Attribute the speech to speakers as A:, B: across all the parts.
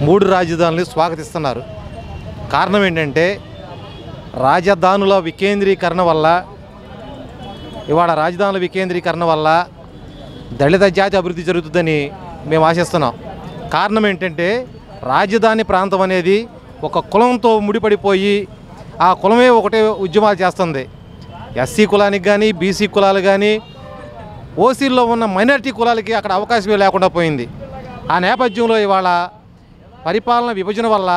A: మూడు రాజధానులు స్వాగతిస్తున్నారు కారణం ఏంటంటే రాజధానుల వికేంద్రీకరణ వల్ల ఇవాళ రాజధానుల వికేంద్రీకరణ వల్ల దళిత జాతి అభివృద్ధి జరుగుతుందని మేము ఆశిస్తున్నాం కారణం ఏంటంటే రాజధాని ప్రాంతం అనేది ఒక కులంతో ముడిపడిపోయి ఆ కులమే ఒకటే ఉద్యమాలు చేస్తుంది ఎస్సీ కులానికి కానీ బీసీ కులాలు కానీ ఓసీల్లో ఉన్న మైనారిటీ కులాలకి అక్కడ అవకాశమే లేకుండా పోయింది ఆ నేపథ్యంలో ఇవాళ పరిపాలన విభజన వల్ల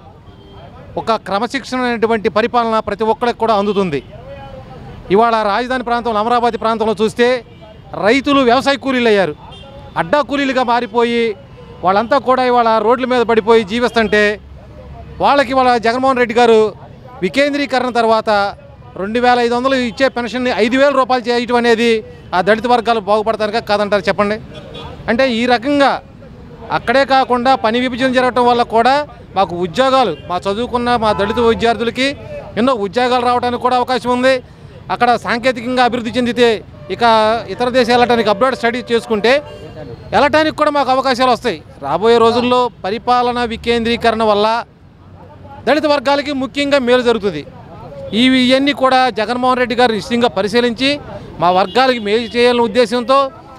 A: ఒక క్రమశిక్షణ అనేటువంటి పరిపాలన ప్రతి ఒక్కరికి కూడా అందుతుంది ఇవాళ రాజధాని ప్రాంతంలో అమరావతి ప్రాంతంలో చూస్తే రైతులు వ్యవసాయ కూలీలు అయ్యారు అడ్డా కూలీలుగా మారిపోయి వాళ్ళంతా కూడా ఇవాళ రోడ్ల మీద పడిపోయి జీవిస్తుంటే వాళ్ళకి ఇవాళ జగన్మోహన్ రెడ్డి గారు వికేంద్రీకరణ తర్వాత రెండు వేల ఐదు వందలు ఇచ్చే పెన్షన్ని ఐదు వేల రూపాయలు చేయటం అనేది ఆ దళిత వర్గాలు బాగుపడతారుగా కాదంటారు చెప్పండి అంటే ఈ రకంగా అక్కడే కాకుండా పని విభజన జరగటం వల్ల కూడా మాకు ఉద్యోగాలు మా చదువుకున్న మా దళిత విద్యార్థులకి ఎన్నో ఉద్యోగాలు రావడానికి కూడా అవకాశం ఉంది అక్కడ సాంకేతికంగా అభివృద్ధి చెందితే ఇక ఇతర దేశాలు వెళ్ళటానికి అప్లోడ్ స్టడీ చేసుకుంటే వెళ్ళటానికి కూడా మాకు అవకాశాలు వస్తాయి రాబోయే రోజుల్లో పరిపాలన వికేంద్రీకరణ వల్ల దళిత వర్గాలకి ముఖ్యంగా మేలు జరుగుతుంది ఇవి ఇవన్నీ కూడా జగన్మోహన్ రెడ్డి గారు నిశ్చితంగా పరిశీలించి మా వర్గాలకి మేలు చేయాలనే ఉద్దేశంతో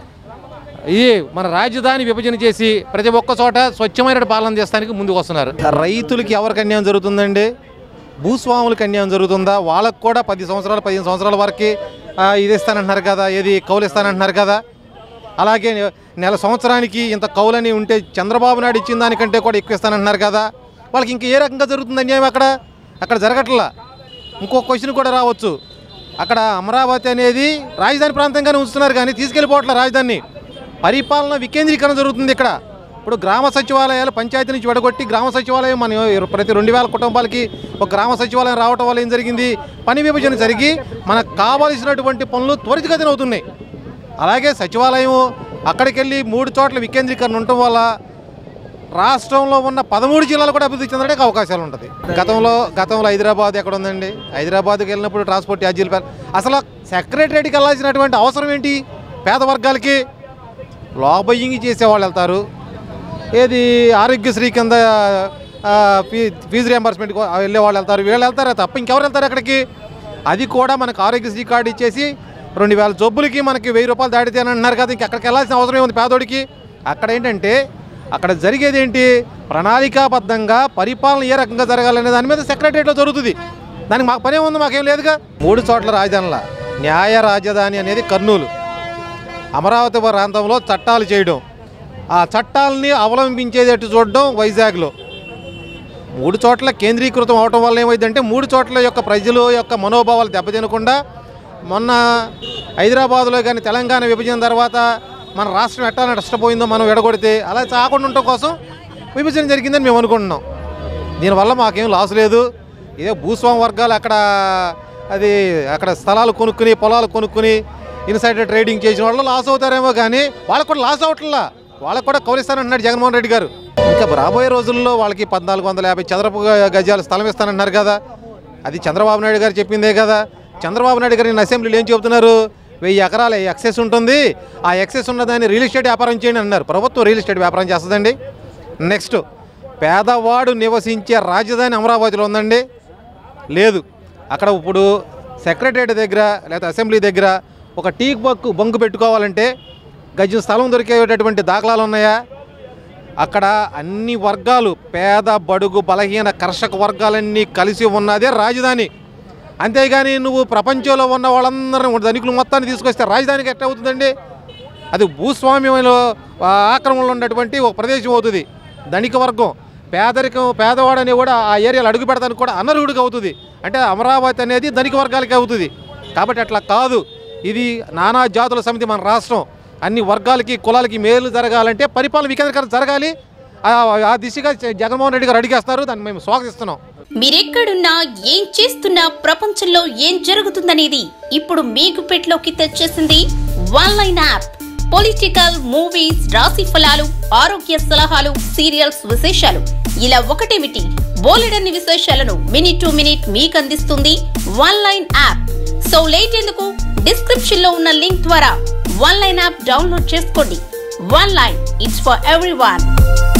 A: ఈ మన రాజధాని విభజన చేసి ప్రతి ఒక్క చోట స్వచ్ఛమైన పాలన చేస్తానికి ముందుకు వస్తున్నారు రైతులకి ఎవరికి అన్యాయం జరుగుతుందండి భూస్వాములకు అన్యాయం జరుగుతుందా వాళ్ళకు కూడా పది సంవత్సరాలు పదిహేను సంవత్సరాల వరకు ఆ, ఇది ఇస్తానంటున్నారు కదా ఏది కౌలు ఇస్తానంటున్నారు కదా అలాగే నెల సంవత్సరానికి ఇంత కౌలని ఉంటే చంద్రబాబు నాయుడు ఇచ్చిన దానికంటే కూడా ఎక్కువ ఇస్తానంటున్నారు కదా వాళ్ళకి ఇంక ఏ రకంగా జరుగుతుంది అన్యాయం అక్కడ అక్కడ జరగట్లా ఇంకో క్వశ్చన్ కూడా రావచ్చు అక్కడ అమరావతి అనేది రాజధాని ప్రాంతంగానే ఉంచుతున్నారు కానీ తీసుకెళ్ళిపోవట్లే రాజధాని పరిపాలన వికేంద్రీకరణ జరుగుతుంది ఇక్కడ ఇప్పుడు గ్రామ సచివాలయాలు పంచాయతీ నుంచి విడగొట్టి గ్రామ సచివాలయం మన ప్రతి రెండు వేల కుటుంబాలకి ఒక గ్రామ సచివాలయం రావటం వల్ల ఏం జరిగింది పని విభజన జరిగి మనకు కావాల్సినటువంటి పనులు త్వరితగతిన అవుతున్నాయి అలాగే సచివాలయం అక్కడికి వెళ్ళి మూడు చోట్ల వికేంద్రీకరణ ఉండటం వల్ల రాష్ట్రంలో ఉన్న పదమూడు జిల్లాలు కూడా అభివృద్ధి చెందడానికి అవకాశాలు ఉంటుంది గతంలో గతంలో హైదరాబాద్ ఎక్కడ ఉందండి హైదరాబాద్కి వెళ్ళినప్పుడు ట్రాన్స్పోర్ట్ ఛార్జీలు పెర- అసలు సెక్రటరేట్కి వెళ్ళాల్సినటువంటి అవసరం ఏంటి పేద వర్గాలకి లాబయ్యింగ్ చేసేవాళ్ళు వెళ్తారు ఏది ఆరోగ్యశ్రీ కింద ఆ, ఫీ ఫీజు రియంబర్స్మెంట్ వెళ్ళే వాళ్ళు వెళ్తారు వీళ్ళు వెళ్తారా తప్ప ఇంకెవరు వెళ్తారు అక్కడికి అది కూడా మనకు ఆరోగ్యశ్రీ కార్డు ఇచ్చేసి రెండు వేల జబ్బులకి మనకి వెయ్యి రూపాయలు దాడితే అని అంటున్నారు కదా ఇంకెక్కడికి వెళ్ళాల్సిన అవసరం ఏముంది పేదోడికి అక్కడ ఏంటంటే అక్కడ జరిగేది ఏంటి ప్రణాళికాబద్ధంగా పరిపాలన ఏ రకంగా జరగాలనే దాని మీద సెక్రటరియట్లో జరుగుతుంది దానికి మాకు పనే ఉంది మాకేం లేదుగా మూడు చోట్ల రాజధానుల న్యాయ రాజధాని అనేది కర్నూలు అమరావతి ప్రాంతంలో చట్టాలు చేయడం ఆ చట్టాలని అవలంబించేటట్టు చూడడం వైజాగ్లో మూడు చోట్ల కేంద్రీకృతం అవటం వల్ల ఏమైందంటే మూడు చోట్ల యొక్క ప్రజల యొక్క మనోభావాలు దెబ్బతినకుండా మొన్న హైదరాబాద్లో కానీ తెలంగాణ విభజన తర్వాత మన రాష్ట్రం ఎట్టా నష్టపోయిందో మనం ఎడగొడితే అలా కాకుండా ఉండటం కోసం విభజన జరిగిందని మేము అనుకుంటున్నాం దీనివల్ల మాకేం లాస్ లేదు ఇదే భూస్వామి వర్గాలు అక్కడ అది అక్కడ స్థలాలు కొనుక్కుని పొలాలు కొనుక్కుని ఇన్సైడర్ ట్రేడింగ్ చేసిన వాళ్ళు లాస్ అవుతారేమో కానీ వాళ్ళకు కూడా లాస్ అవట్లా వాళ్ళకు కూడా కౌలిస్తానంటున్నాడు జగన్మోహన్ రెడ్డి గారు ఇంకా రాబోయే రోజుల్లో వాళ్ళకి పద్నాలుగు వందల యాభై చదరపు గ- గజాలు స్థలం ఇస్తానన్నారు కదా అది చంద్రబాబు నాయుడు గారు చెప్పిందే కదా చంద్రబాబు నాయుడు గారు నిన్న అసెంబ్లీలో ఏం చెబుతున్నారు వెయ్యి ఎకరాల ఎక్సెస్ ఉంటుంది ఆ ఎక్సెస్ ఉన్నదాన్ని రియల్ ఎస్టేట్ వ్యాపారం చేయండి అన్నారు ప్రభుత్వం రియల్ ఎస్టేట్ వ్యాపారం చేస్తుందండి నెక్స్ట్ పేదవాడు నివసించే రాజధాని అమరావతిలో ఉందండి లేదు అక్కడ ఇప్పుడు సెక్రటరేట్ దగ్గర లేదా అసెంబ్లీ దగ్గర ఒక టీ బొక్కు బొంకు పెట్టుకోవాలంటే గజం స్థలం దొరికేటటువంటి దాఖలాలు ఉన్నాయా అక్కడ అన్ని వర్గాలు పేద బడుగు బలహీన కర్షక వర్గాలన్నీ కలిసి ఉన్నదే రాజధాని అంతేగాని నువ్వు ప్రపంచంలో ఉన్న వాళ్ళందరినీ ధనికులు మొత్తాన్ని తీసుకొస్తే రాజధానికి ఎట్లా అవుతుందండి అది భూస్వామ్యంలో ఆ, ఆక్రమణలో ఉన్నటువంటి ఒక ప్రదేశం అవుతుంది ధనిక వర్గం పేదరికం పేదవాడని కూడా ఆ ఏరియాలో అడుగు పెడతానికి కూడా అనర్హుడికి అవుతుంది అంటే అమరావతి అనేది ధనిక వర్గాలకి అవుతుంది కాబట్టి అట్లా కాదు ఇది నానా జాతుల సమితి మన రాష్ట్రం అన్ని వర్గాలకి కులాలకి మేలు జరగాలంటే పరిపాలన వికేంద్రీకరణ జరగాలి ఆ- ఆ దిశగా జగన్మోహన్ రెడ్డి గారు అడిగేస్తారు దాన్ని మేము స్వాగతిస్తున్నాం
B: మీరెక్కడున్నా ఏం చేస్తున్నా ప్రపంచంలో ఏం జరుగుతుందనేది ఇప్పుడు మీకు పెట్లోకి తెచ్చేసింది one line app political movies రాశి ఫలాలు ఆరోగ్య సలహాలు సీరియల్స్ విశేషాలు ఇలా ఒకటేమిటి బోలెడన్ని విశేషాలను మినిట్ టు మినిట్ మీకు అందిస్తుంది one line app so late ఎందుకు డిస్క్రిప్షన్ లో ఉన్న లింక్ ద్వారా వన్ లైన్ యాప్ డౌన్లోడ్ చేసుకోండి one line it's for every